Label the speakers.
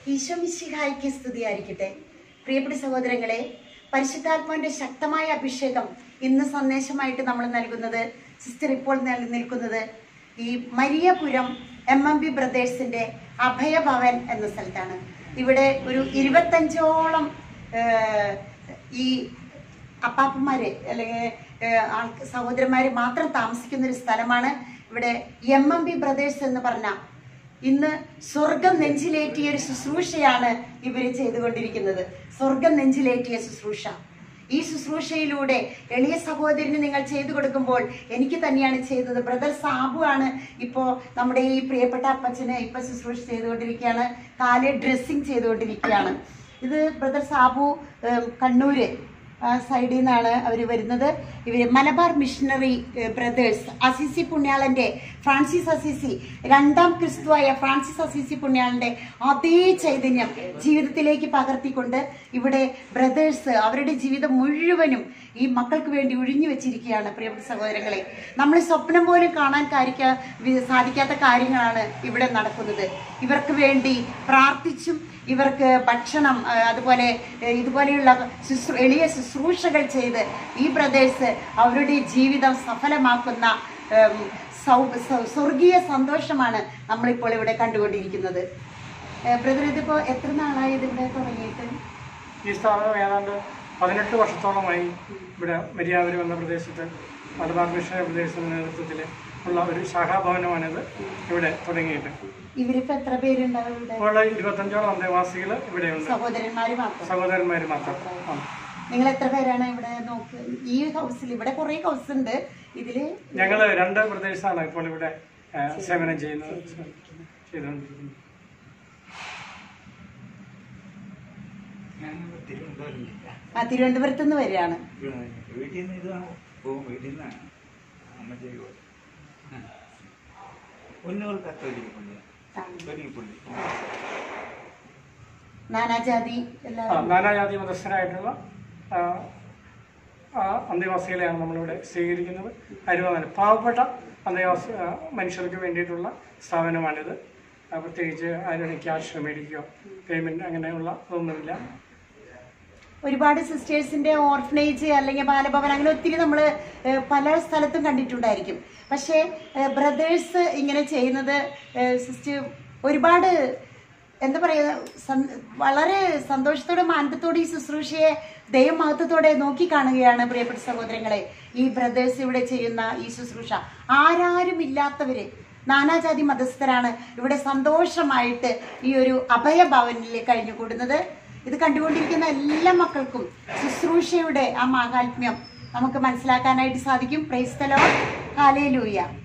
Speaker 1: ഈശോ മിശിഹായിക്ക് സ്തുതിയായിരിക്കട്ടെ പ്രിയപ്പെട്ട സഹോദരങ്ങളെ പരിശുദ്ധാത്മാവിന്റെ ശക്തമായ അഭിഷേകം ഇന്ന് സന്ദേശമായിട്ട് നമ്മൾ നൽകുന്നത് സിസ്റ്റർ ഇപ്പോൾ നൽ- നിൽക്കുന്നത് ഈ മരിയപുരം എം എം ബി ബ്രദേഴ്സിന്റെ അഭയഭവൻ എന്ന സ്ഥലത്താണ് ഇവിടെ ഒരു ഇരുപത്തഞ്ചോളം ഏഹ്, ഈ അപ്പാപ്പന്മാര് അല്ലെങ്കിൽ ഏഹ്, ആൾക്ക് സഹോദരന്മാര് മാത്രം താമസിക്കുന്ന ഒരു സ്ഥലമാണ് ഇവിടെ എം എം ബി ബ്രദേഴ്സ് എന്ന് പറഞ്ഞ ഇന്ന് സ്വർഗം നെഞ്ചിലേറ്റിയ ഒരു ശുശ്രൂഷയാണ് ഇവർ ചെയ്തുകൊണ്ടിരിക്കുന്നത് സ്വർഗം നെഞ്ചിലേറ്റിയ ശുശ്രൂഷ ഈ ശുശ്രൂഷയിലൂടെ എളിയ സഹോദരന് നിങ്ങൾ ചെയ്തു കൊടുക്കുമ്പോൾ എനിക്ക് തന്നെയാണ് ചെയ്തത് ബ്രദർ സാബു ആണ് ഇപ്പോൾ നമ്മുടെ ഈ പ്രിയപ്പെട്ട അപ്പച്ചന് ഇപ്പൊ ശുശ്രൂഷ ചെയ്തുകൊണ്ടിരിക്കുകയാണ് കാല് ഡ്രസ്സിങ് ചെയ്തുകൊണ്ടിരിക്കുകയാണ് ഇത് ബ്രദർ സാബു ഏം, കണ്ണൂര് ആ സൈഡിൽ നിന്നാണ് അവർ വരുന്നത് ഇവര് മലബാർ മിഷണറി ബ്രദേഴ്സ് അസിസി പുണ്യാളന്റെ ഫ്രാൻസിസ് അസിസി രണ്ടാം ക്രിസ്തുവായ ഫ്രാൻസിസ് അസിസി പുണ്യാളന്റെ അതേ ചൈതന്യം ജീവിതത്തിലേക്ക് പകർത്തിക്കൊണ്ട് ഇവിടെ ബ്രദേഴ്സ് അവരുടെ ജീവിതം മുഴുവനും ഈ മക്കൾക്ക് വേണ്ടി ഒഴിഞ്ഞു വെച്ചിരിക്കുകയാണ് പ്രിയപ്പെട്ട സഹോദരങ്ങളെ നമ്മൾ സ്വപ്നം പോലും കാണാൻ കാര്യ സാധിക്കാത്ത കാര്യങ്ങളാണ് ഇവിടെ നടക്കുന്നത് ഇവർക്ക് വേണ്ടി പ്രാർത്ഥിച്ചും ഇവർക്ക് ഭക്ഷണം ആ, അതുപോലെ ഏ, ഇതുപോലെയുള്ള ശുശ്രൂ എളിയ ശുശ്രൂഷകൾ ചെയ്ത് ഈ ബ്രദേഴ്സ് അവരുടെ ജീവിതം സഫലമാക്കുന്ന ഉം, സൗ- സൗ- സ്വർഗീയ സന്തോഷമാണ് നമ്മളിപ്പോൾ ഇവിടെ കണ്ടുകൊണ്ടിരിക്കുന്നത് ബ്രദർ ഇതിപ്പോ എത്ര നാളായി ഇതിവിടെ തുടങ്ങിയിട്ട്
Speaker 2: ഈ സ്ഥാപനം ഏതാണ്ട് പതിനെട്ട് വർഷത്തോളമായി ഇവിടെ മര്യാദ എന്ന പ്രദേശത്ത് മലബാർ മിഷണറി പ്രദേശത്തിന്റെ നേതൃത്വത്തിൽ ഉള്ള ഒരു ശാഖാഭവനമാണിത് ഇവിടെ തുടങ്ങിയിട്ട്
Speaker 1: ഇവരിപ്പോ എത്ര പേരുണ്ടാവും ഇവിടെ
Speaker 2: ഇപ്പോൾ ഇരുപത്തഞ്ചോളം അന്തേവാസികൾ ഇവിടെയുണ്ട്
Speaker 1: സഹോദരന്മാര് മാത്രം
Speaker 2: സഹോദരന്മാർ മാത്രം ആ.
Speaker 1: നിങ്ങൾ എത്ര പേരാണ് ഇവിടെ നോക്ക് ഈ ഹൗസിൽ ഇവിടെ കുറെ ഹൗസ് ഉണ്ട് ഇതില്
Speaker 2: ഞങ്ങള് രണ്ട് പ്രദേശത്താണ് ഇപ്പോൾ ഇവിടെ ആ, സേവനം ചെയ്യുന്നത് ചെയ്തുകൊണ്ടിരിക്കുന്നത്
Speaker 3: ഞാൻ തിരുവനന്തപുരം
Speaker 1: ആ തിരുവനന്തപുരത്ത് നിന്ന് വരികയാണ്
Speaker 3: വീട്ടിൽ നിന്ന് ഇതാണ് പോകും വീട്ടിൽ നിന്നാണ് അമ്മച്ചേരി പോലെ ഒന്നുകൾ കത്തോലിക്ക പള്ളി കത്തോലിക്ക പള്ളി
Speaker 1: നാനാജാതി
Speaker 2: ആ,
Speaker 1: എല്ലാവരും
Speaker 2: നാനാജാതി മതസ്ഥരായിട്ടുള്ള ആ, ആ അന്തേവാസികളെയാണ് നമ്മളിവിടെ സ്വീകരിക്കുന്നത് അരുവാമന പാവപ്പെട്ട അന്തേവാസി ആ, മനുഷ്യർക്ക് വേണ്ടിയിട്ടുള്ള സ്ഥാപനമാണിത് ആ, പ്രത്യേകിച്ച് ആരും ക്യാഷ് മേടിക്കുകയോ പേയ്മെന്റ് അങ്ങനെയുള്ള ഇതൊന്നുമില്ല
Speaker 1: ഒരുപാട് സിസ്റ്റേഴ്സിന്റെ ഓർഫനേജ് അല്ലെങ്കിൽ ബാലഭവൻ അങ്ങനെ ഒത്തിരി നമ്മൾ പല സ്ഥലത്തും കണ്ടിട്ടുണ്ടായിരിക്കും പക്ഷേ ബ്രദേഴ്സ് ഇങ്ങനെ ചെയ്യുന്നത് സിസ്റ്റർ ഒരുപാട് എന്താ പറയുക സന്- വളരെ സന്തോഷത്തോടെ മാനത്തോടെ ഈ ശുശ്രൂഷയെ ദൈവമഹത്വത്തോടെ നോക്കി കാണുകയാണ് പ്രിയപ്പെട്ട സഹോദരങ്ങളെ ഈ ബ്രദേഴ്സ് ഇവിടെ ചെയ്യുന്ന ഈ ശുശ്രൂഷ ആരാരും ഇല്ലാത്തവര് നാനാജാതി മതസ്ഥരാണ് ഇവിടെ സന്തോഷമായിട്ട് ഈ ഒരു അഭയഭവനിൽ കഴിഞ്ഞുകൂടുന്നത് ഇത് കണ്ടുകൊണ്ടിരിക്കുന്ന എല്ലാ മക്കൾക്കും ശുശ്രൂഷയുടെ ആ മാഹാത്മ്യം നമുക്ക് മനസ്സിലാക്കാനായിട്ട് സാധിക്കും പ്രൈസ്തലോ കാലേലൂയ